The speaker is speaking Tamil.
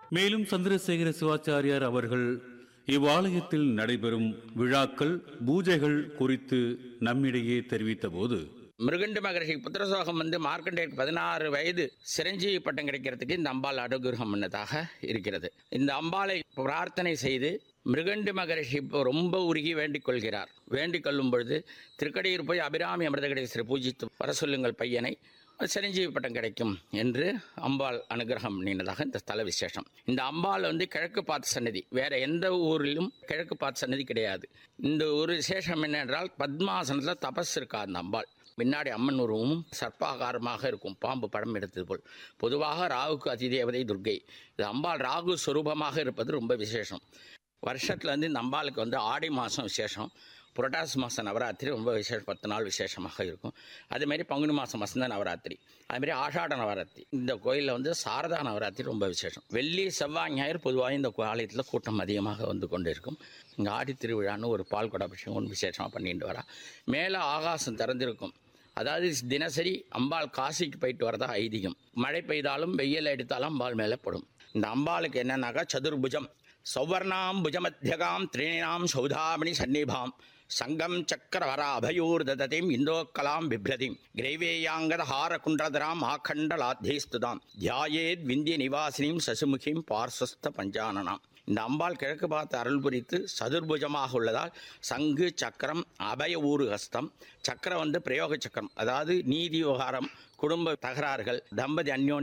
மேலும் சந்திரசேகர சிவாச்சாரியார் அவர்கள் இவ்வாலயத்தில் நடைபெறும் விழாக்கள் பூஜைகள் குறித்து நம்மிடையே தெரிவித்தபோது மிருகண்ட மகரிஷி புத்திரசோகம் வந்து மார்க்கண்டேயருக்கு பதினாறு வயது சிரஞ்சீவி பட்டம் கிடைக்கிறதுக்கு இந்த அம்பாள் அனுகிரகம் பண்ணதாக இருக்கிறது இந்த அம்பாளை பிரார்த்தனை செய்து மிருகண்டு மகரிஷி இப்போ ரொம்ப உருகி வேண்டிக் கொள்கிறார் வேண்டிக் கொள்ளும் பொழுது திருக்கடியூர் போய் அபிராமி அமிர்தகடேஸ்வரி பூஜித்து வர சொல்லுங்கள் பையனை சிரஞ்சீவி பட்டம் கிடைக்கும் என்று அம்பாள் அனுகிரகம் பண்ணினதாக இந்த ஸ்தல விசேஷம் இந்த அம்பாள் வந்து கிழக்கு பார்த்த சன்னதி வேற எந்த ஊரிலும் கிழக்கு பார்த்த சன்னதி கிடையாது இந்த ஒரு விசேஷம் என்னென்றால் பத்மாசனத்தில் தபஸ் இருக்கா அந்த அம்பாள் பின்னாடி அம்மன் உருவமும் சர்ப்பாகாரமாக இருக்கும் பாம்பு படம் எடுத்தது போல் பொதுவாக ராகுக்கு அதிதேவதை துர்க்கை இது அம்பாள் ராகு சொரூபமாக இருப்பது ரொம்ப விசேஷம் வருஷத்தில் வந்து இந்த அம்பாளுக்கு வந்து ஆடி மாதம் விசேஷம் புரட்டாசி மாதம் நவராத்திரி ரொம்ப விசேஷம் பத்து நாள் விசேஷமாக இருக்கும் அதேமாரி பங்குனி மாதம் வசந்த நவராத்திரி அதுமாரி ஆஷாட நவராத்திரி இந்த கோயிலில் வந்து சாரதா நவராத்திரி ரொம்ப விசேஷம் வெள்ளி செவ்வாய் ஞாயிறு பொதுவாக இந்த ஆலயத்தில் கூட்டம் அதிகமாக வந்து கொண்டு இருக்கும் இங்கே ஆடி திருவிழான்னு ஒரு பால் குடாபிஷேகம் ஒன்று விசேஷமாக பண்ணிட்டு வரா மேலே ஆகாசம் திறந்திருக்கும் அதாவது தினசரி அம்பாள் காசிக்கு போயிட்டு வரதா ஐதீகம் மழை பெய்தாலும் வெயில் அடித்தாலும் அம்பாள் மேலே படும் இந்த அம்பாளுக்கு என்னன்னாக்கா சதுர்புஜம் சௌவர்ணாம் புஜமத்தியகாம் திரிணாம் சௌதாமணி சன்னிபாம் சங்கம் சக்கரவர அபயூர் தததிம் இந்தோக்கலாம் பிப்ரதிம் கிரைவேயாங்கத ஹார குண்டதராம் ஆகண்டலாத்தேஸ்துதாம் தியாயேத் விந்திய நிவாசினியும் சசுமுகிம் பார்சஸ்த பஞ்சானனாம் இந்த அம்பாள் கிழக்கு பார்த்து அருள் புரித்து சதுர்புஜமாக உள்ளதால் சங்கு சக்கரம் அபய ஊரு ஹஸ்தம் சக்கரம் வந்து பிரயோக சக்கரம் அதாவது நீதி விவகாரம் குடும்ப தகராறுகள் தம்பதி அந்யோன்யம்